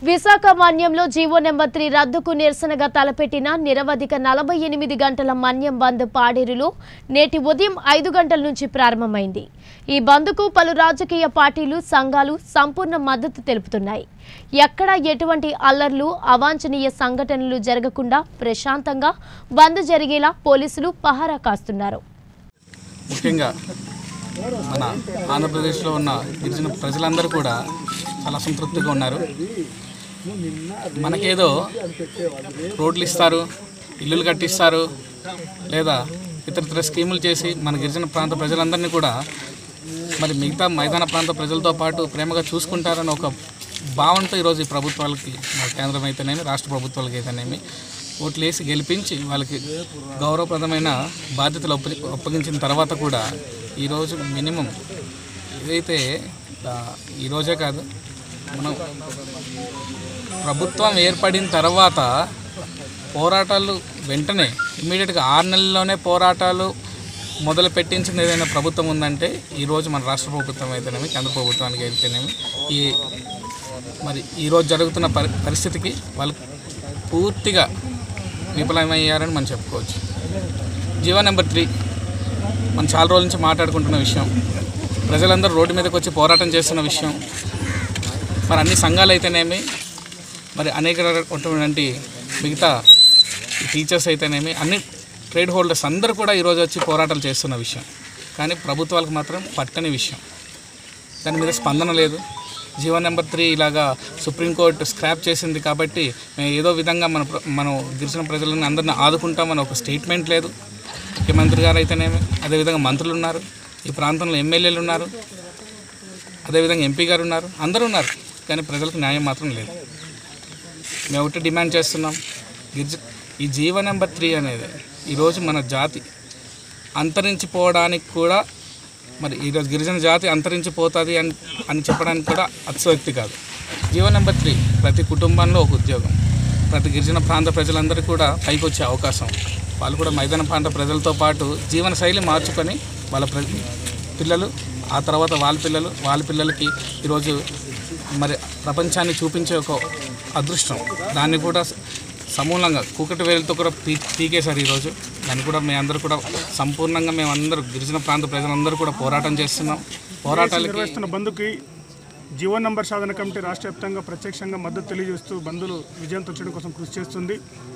విశాఖ మన్యంలో GO number three రద్దుకు నిరసనగా తలపెట్టిన నిరవధిక నలభై ఎనిమిది గంటల మన్యం బంద్ పాడేరులో నేటి ఉదయం ఐదు గంటల నుంచి ప్రారంభమైంది ఈ బంద్కు పలు రాజకీయ పార్టీలు సంఘాలు సంపూర్ణ మద్దతు తెలుపుతున్నాయి ఎక్కడా ఎటువంటి అల్లర్లు అవాంఛనీయ సంఘటనలు జరగకుండా ప్రశాంతంగా బంద్ జరిగేలా పోలీసులు పహారా కాస్తున్నారు ముఖ్యంగా మన ఆంధ్రప్రదేశ్లో ఉన్న గిరిజన ప్రజలందరూ కూడా చాలా సంతృప్తిగా ఉన్నారు మనకేదో రోడ్లు ఇస్తారు ఇల్లులు కట్టిస్తారు లేదా ఇతరితర స్కీములు చేసి మన గిరిజన ప్రాంత ప్రజలందరినీ కూడా మరి మిగతా మైదాన ప్రాంత ప్రజలతో పాటు ప్రేమగా చూసుకుంటారని ఒక భావనతో ఈరోజు ఈ ప్రభుత్వాలకి మన కేంద్రం అయితేనేమి రాష్ట్ర ప్రభుత్వాలకి అయితేనేమి ఓట్లు వేసి గెలిపించి వాళ్ళకి గౌరవప్రదమైన బాధ్యతలు ఒప్ప అప్పగించిన తర్వాత కూడా ఈరోజు మినిమం ఏదైతే ఆ, ఈరోజే కాదు మనం ప్రభుత్వం ఏర్పడిన తర్వాత పోరాటాలు వెంటనే ఇమీడియట్గా ఆరు నెలల్లోనే పోరాటాలు మొదలు పెట్టించింది ఏదైనా ప్రభుత్వం ఉందంటే ఈరోజు మన రాష్ట్ర ప్రభుత్వం అయితేనేమి కేంద్ర ప్రభుత్వానికి అయితేనేమి ఈ మరి ఈరోజు జరుగుతున్న పరి పరిస్థితికి వాళ్ళు పూర్తిగా విఫలమయ్యారని మనం చెప్పుకోవచ్చు జీవో నెంబర్ త్రీ మనం చాలా రోజుల నుంచి మాట్లాడుకుంటున్న విషయం ప్రజలందరూ రోడ్డు మీదకి వచ్చి పోరాటం చేస్తున్న విషయం మరి అన్ని సంఘాలు అయితేనేమి మరి అనేక రకమైనటువంటి మిగతా టీచర్స్ అయితేనేమి అన్ని ట్రేడ్ హోల్డర్స్ అందరూ కూడా ఈరోజు వచ్చి పోరాటాలు చేస్తున్న విషయం కానీ ప్రభుత్వాలకు మాత్రం పట్టని విషయం దాని మీద స్పందన లేదు జీవో నెంబర్ త్రీ ఇలాగా సుప్రీంకోర్టు స్క్రాప్ చేసింది కాబట్టి మేము ఏదో విధంగా మన ప్ర- మనం గిరిజన ప్రజలను అందరిని ఆదుకుంటామని ఒక స్టేట్మెంట్ లేదు ముఖ్యమంత్రి గారు అయితేనేమి అదేవిధంగా మంత్రులు ఉన్నారు ఈ ప్రాంతంలో ఎమ్మెల్యేలు ఉన్నారు అదేవిధంగా ఎంపీ గారు ఉన్నారు అందరూ ఉన్నారు కానీ ప్రజలకు న్యాయం మాత్రం లేదు మేము ఒకటి డిమాండ్ చేస్తున్నాం గిరిజ ఈ జీవో నెంబర్ త్రీ అనేది ఈరోజు మన జాతి అంతరించిపోవడానికి కూడా మరి ఈరోజు గిరిజన జాతి అంతరించిపోతుంది అని అని చెప్పడానికి కూడా అతిశయోక్తి కాదు జీవో నెంబర్ త్రీ ప్రతి కుటుంబంలో ఒక ఉద్యోగం ప్రతి గిరిజన ప్రాంత ప్రజలందరికీ కూడా పైకి వచ్చే అవకాశం వాళ్ళు కూడా మైదాన ప్రాంత ప్రజలతో పాటు జీవన శైలి మార్చుకొని వాళ్ళ ప్ర పిల్లలు ఆ తర్వాత వాళ్ళ పిల్లలు వాళ్ళ పిల్లలకి ఈరోజు మరి ప్రపంచాన్ని చూపించే ఒక అదృష్టం దాన్ని కూడా సమూలంగా కూకటి వేలతో కూడా పీ పీకేశారు ఈరోజు దాన్ని కూడా మేము అందరూ కూడా సంపూర్ణంగా మేము అందరూ గిరిజన ప్రాంత ప్రజలందరూ కూడా పోరాటం చేస్తున్నాం పోరాటాలకి నిర్వహిస్తున్న బంధుకి జీవో నంబర్ సాధన కమిటీ రాష్ట్ర వ్యాప్తంగా ప్రత్యక్షంగా మద్దతు తెలియజేస్తూ బంధులు విజయంతో చేయడం కోసం కృషి చేస్తుంది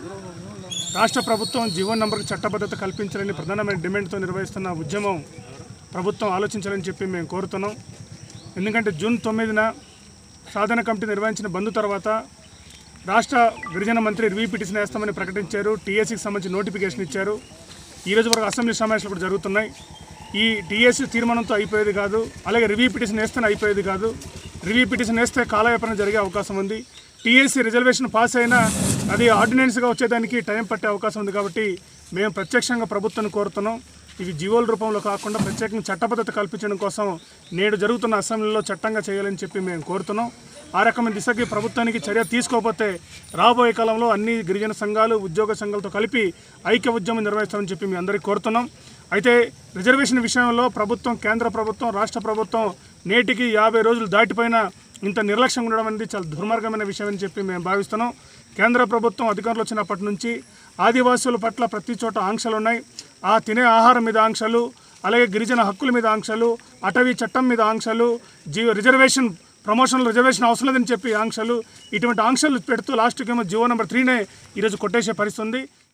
రాష్ట్ర ప్రభుత్వం జీవో నంబర్కి చట్టబద్ధత కల్పించాలని ప్రధానమైన డిమాండ్తో నిర్వహిస్తున్న ఉద్యమం ప్రభుత్వం ఆలోచించాలని చెప్పి మేము కోరుతున్నాం ఎందుకంటే జూన్ తొమ్మిదిన సాధన కమిటీ నిర్వహించిన బంధు తర్వాత రాష్ట్ర గిరిజన మంత్రి రివ్యూ పిటిషన్ వేస్తామని ప్రకటించారు టీఎస్సీకి సంబంధించి నోటిఫికేషన్ ఇచ్చారు ఈ రోజు వరకు అసెంబ్లీ సమావేశాలు కూడా జరుగుతున్నాయి ఈ టీఎస్సీ తీర్మానంతో అయిపోయేది కాదు అలాగే రివ్యూ పిటిషన్ వేస్తేనే అయిపోయేది కాదు రివ్యూ పిటిషన్ వేస్తే కాలయాపన జరిగే అవకాశం ఉంది టీఎస్సీ రిజర్వేషన్ పాస్ అయినా అది ఆర్డినెన్స్గా వచ్చేదానికి టైం పట్టే అవకాశం ఉంది కాబట్టి మేము ప్రత్యక్షంగా ప్రభుత్వాన్ని కోరుతున్నాం ఇవి జీవోల రూపంలో కాకుండా ప్రత్యేకంగా చట్టబద్ధత కల్పించడం కోసం నేడు జరుగుతున్న అసెంబ్లీలో చట్టంగా చేయాలని చెప్పి మేము కోరుతున్నాం ఆ రకమైన దిశకి ప్రభుత్వానికి చర్య తీసుకోకపోతే రాబోయే కాలంలో అన్ని గిరిజన సంఘాలు ఉద్యోగ సంఘాలతో కలిపి ఐక్య ఉద్యమం నిర్వహిస్తామని చెప్పి మీ అందరికీ కోరుతున్నాం అయితే రిజర్వేషన్ విషయంలో ప్రభుత్వం కేంద్ర ప్రభుత్వం రాష్ట్ర ప్రభుత్వం నేటికి యాభై రోజులు దాటిపోయిన ఇంత నిర్లక్ష్యం ఉండడం అనేది చాలా దుర్మార్గమైన విషయం అని చెప్పి మేము భావిస్తున్నాం కేంద్ర ప్రభుత్వం అధికారులు వచ్చినప్పటి నుంచి ఆదివాసుల పట్ల ప్రతి చోట ఆంక్షలు ఉన్నాయి ఆ తినే ఆహారం మీద ఆంక్షలు అలాగే గిరిజన హక్కుల మీద ఆంక్షలు అటవీ చట్టం మీద ఆంక్షలు జీవ రిజర్వేషన్ ప్రమోషన్లు రిజర్వేషన్ అవసరం లేదని చెప్పి ఆంక్షలు ఇటువంటి ఆంక్షలు పెడుతూ లాస్ట్కి ఏమో జీవో నెంబర్ త్రీనే ఈరోజు కొట్టేసే పరిస్థితి ఉంది